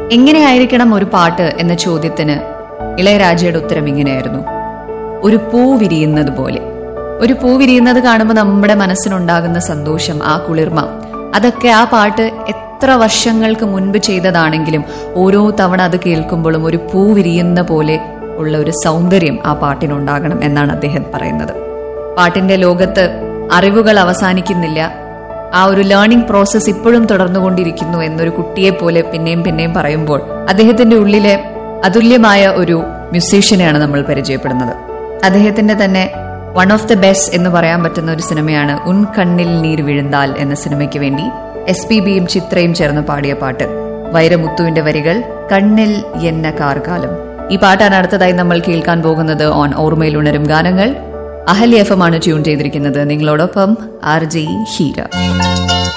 എങ്ങനെയായിരിക്കണം ഒരു പാട്ട് എന്ന ചോദ്യത്തിന് ഇളയരാജയുടെ ഉത്തരം ഇങ്ങനെയായിരുന്നു ഒരു പൂ വിരിയുന്നത് പോലെ ഒരു പൂ വിരിയുന്നത് കാണുമ്പോൾ നമ്മുടെ മനസ്സിനുണ്ടാകുന്ന സന്തോഷം ആ കുളിർമ അതൊക്കെ ആ പാട്ട് എത്ര വർഷങ്ങൾക്ക് മുൻപ് ചെയ്തതാണെങ്കിലും ഓരോ തവണ അത് കേൾക്കുമ്പോഴും ഒരു പൂ വിരിയുന്ന പോലെ ഉള്ള ഒരു സൗന്ദര്യം ആ പാട്ടിനുണ്ടാകണം എന്നാണ് അദ്ദേഹം പറയുന്നത് പാട്ടിന്റെ ലോകത്ത് അറിവുകൾ അവസാനിക്കുന്നില്ല ആ ഒരു ലേണിംഗ് പ്രോസസ്സ് ഇപ്പോഴും തുടർന്നുകൊണ്ടിരിക്കുന്നു എന്നൊരു കുട്ടിയെ പോലെ പിന്നെയും പിന്നെയും പറയുമ്പോൾ അദ്ദേഹത്തിന്റെ ഉള്ളിലെ അതുല്യമായ ഒരു മ്യൂസീഷ്യനെയാണ് നമ്മൾ പരിചയപ്പെടുന്നത് അദ്ദേഹത്തിന്റെ തന്നെ വൺ ഓഫ് ദ ബെസ്റ്റ് എന്ന് പറയാൻ പറ്റുന്ന ഒരു സിനിമയാണ് ഉൻ കണ്ണിൽ നീർ വിഴുന്താൽ എന്ന സിനിമയ്ക്ക് വേണ്ടി എസ് പി ബിയും ചിത്രയും ചേർന്ന് പാടിയ പാട്ട് വൈരമുത്തുവിന്റെ വരികൾ കണ്ണിൽ എന്ന കാർകാലം ഈ പാട്ടാണ് അടുത്തതായി നമ്മൾ കേൾക്കാൻ പോകുന്നത് ഓൺ ഓർമ്മയിൽ ഉണരും ഗാനങ്ങൾ അഹല്യ എഫ് എം ആണ് ട്യൂൺ ചെയ്തിരിക്കുന്നത് നിങ്ങളോടൊപ്പം ആർ ജെ ഹീര